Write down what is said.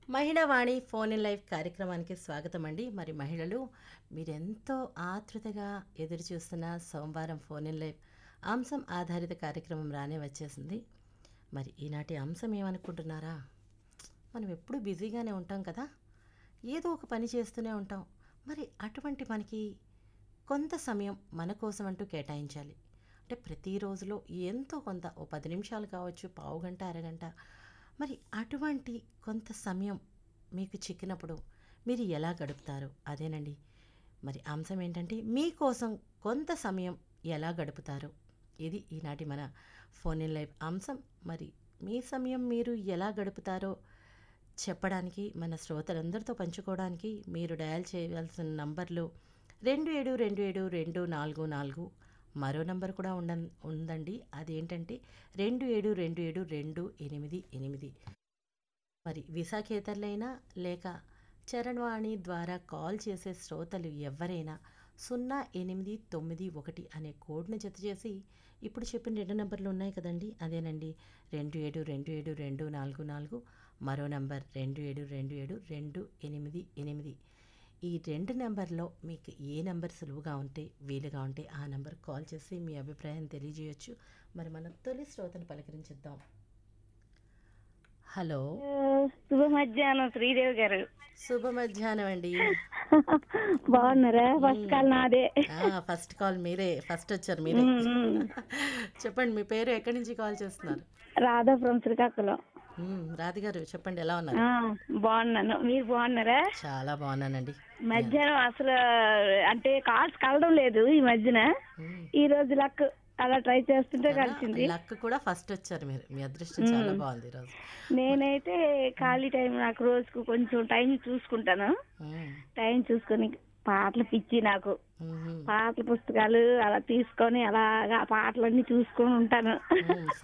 మహిళవాణి phone in live కార్యక్రమానికి స్వాగతం అండి మరి మహిళలు మీరెంతో ఆతృతగా ఎదురు చూస్తున్న సోమవారం ఫోన్ ఇన్ లైవ్ అంశం ఆధారిత కార్యక్రమం రానే వచ్చేసింది మరి ఈనాటి అంశం ఏమనుకుంటున్నారా మనం ఎప్పుడూ బిజీగానే ఉంటాం కదా ఏదో ఒక పని చేస్తూనే ఉంటాం మరి అటువంటి మనకి కొంత సమయం మన కోసం అంటూ కేటాయించాలి అంటే ప్రతిరోజులో ఎంతో కొంత ఓ పది నిమిషాలు కావచ్చు పావు గంట అరగంట మరి అటువంటి కొంత సమయం మీకు చిక్కినప్పుడు మీరు ఎలా గడుపుతారు అదేనండి మరి అంశం ఏంటంటే మీకోసం కొంత సమయం ఎలా గడుపుతారు ఇది ఈనాటి మన ఫోన్ ఇన్ లైవ్ అంశం మరి మీ సమయం మీరు ఎలా గడుపుతారో చెప్పడానికి మన శ్రోతలందరితో పంచుకోవడానికి మీరు డయల్ చేయవలసిన నంబర్లు రెండు ఏడు రెండు ఏడు రెండు నాలుగు నాలుగు మరో నంబర్ కూడా ఉండ ఉందండి అదేంటంటే రెండు ఏడు రెండు ఏడు రెండు ఎనిమిది ఎనిమిది మరి విశాఖేతరులైనా లేక చరణవాణి ద్వారా కాల్ చేసే శ్రోతలు ఎవరైనా సున్నా ఎనిమిది తొమ్మిది ఒకటి అనే కోడ్ను జత చేసి ఇప్పుడు చెప్పిన రెండు నెంబర్లు ఉన్నాయి కదండి అదేనండి రెండు ఏడు రెండు ఏడు రెండు నాలుగు నాలుగు మరో నంబర్ రెండు ఏడు రెండు ఏడు రెండు ఎనిమిది ఎనిమిది ఈ రెండు నెంబర్లో మీకు ఏ నెంబర్ సులువుగా ఉంటే వీలుగా ఉంటే ఆ నెంబర్ కాల్ చేసి మీ అభిప్రాయం తెలియజేయొచ్చు మరి మనం తొలి శ్రోతను పలకరించిద్దాం హలో శుభ మధ్యాహ్నం శ్రీదేవి గారు శుభ మధ్యాహ్నం అండి బాగున్నారా ఫస్ట్ కాల్ నాదే ఫస్ట్ కాల్ మీరే ఫస్ట్ వచ్చారు మీరే ఉమ్, ఉమ్. చెప్పండి మీ పేరు ఎక్కడి నుంచి కాల్ చేస్తున్నారు రాధా ఫ్రమ్ శ్రీకాకుళం మ్మ్, రాధి గారు చెప్పండి ఎలా ఉన్నారు ఆ, బాగున్నాను మీరు బాగున్నారా చాలా బాగున్నానండి మధ్యాహ్నం అసలు అంటే కాల్స్ కలడం లేదు ఈ మధ్యన మ్మ్. ఈ రోజు లక్ అలా ట్రై చేస్తుంటే కలిసింది లక్ కూడా ఫస్ట్ వచ్చారు మీరు మీ అదృష్టం చాలా బాగుంది ఈరోజు నేనైతే ఖాళీ టైం నాకు రోజుకు కొంచెం టైం చూసుకుంటాను మ్మ్. టైం చూసుకొని పాటలు పిచ్చి నాకు మ్మ్. పాటల పుస్తకాలు అలా తీసుకొని అలాగా పాటలన్నీ చూసుకొని ఉంటాను మ్మ్.